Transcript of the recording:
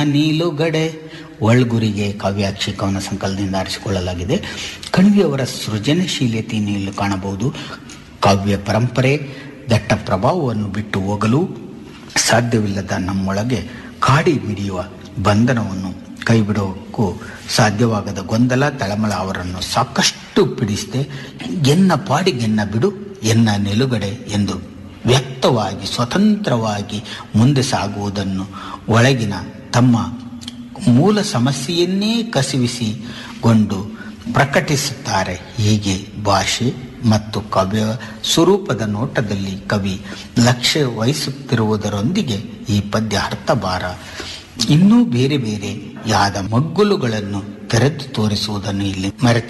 ನೀಲುಗಡೆ ಒಳ್ಗುರಿಗೆ ಕಾವ್ಯಾಕ್ಷಿ ಕವನ ಸಂಕಲನದಿಂದ ಆರಿಸಿಕೊಳ್ಳಲಾಗಿದೆ ಕಣಿವೆಯವರ ಸೃಜನಶೀಲತೆಯನ್ನು ಇಲ್ಲಿ ಕಾಣಬಹುದು ಕಾವ್ಯ ಪರಂಪರೆ ದಟ್ಟ ಪ್ರಭಾವವನ್ನು ಬಿಟ್ಟು ಹೋಗಲು ಸಾಧ್ಯವಿಲ್ಲದ ನಮ್ಮೊಳಗೆ ಕಾಡಿ ಮಿಡಿಯುವ ಬಂಧನವನ್ನು ಕೈಬಿಡೋಕ್ಕೂ ಸಾಧ್ಯವಾಗದ ಗೊಂದಲ ತಳಮಳ ಅವರನ್ನು ಸಾಕಷ್ಟು ಪೀಡಿಸಿದೆ ಎನ್ನ ಪಾಡಿಗೆನ್ನ ಬಿಡು ಎನ್ನ ನಿಲುಗಡೆ ಎಂದು ವ್ಯಕ್ತವಾಗಿ ಸ್ವತಂತ್ರವಾಗಿ ಮುಂದೆ ಸಾಗುವುದನ್ನು ಒಳಗಿನ ತಮ್ಮ ಮೂಲ ಸಮಸ್ಯೆಯನ್ನೇ ಕಸಿವಿಸಿಕೊಂಡು ಪ್ರಕಟಿಸುತ್ತಾರೆ ಹೀಗೆ ಭಾಷೆ ಮತ್ತು ಕಾವ್ಯ ಸ್ವರೂಪದ ನೋಟದಲ್ಲಿ ಕವಿ ಲಕ್ಷ್ಯ ವಹಿಸುತ್ತಿರುವುದರೊಂದಿಗೆ ಈ ಪದ್ಯ ಅರ್ಥಭಾರ ಇನ್ನೂ ಬೇರೆ ಬೇರೆ ಯಾದ ಮಗ್ಗುಲುಗಳನ್ನು ತೆರೆದು ತೋರಿಸುವುದನ್ನು ಇಲ್ಲಿ ಮರೆತು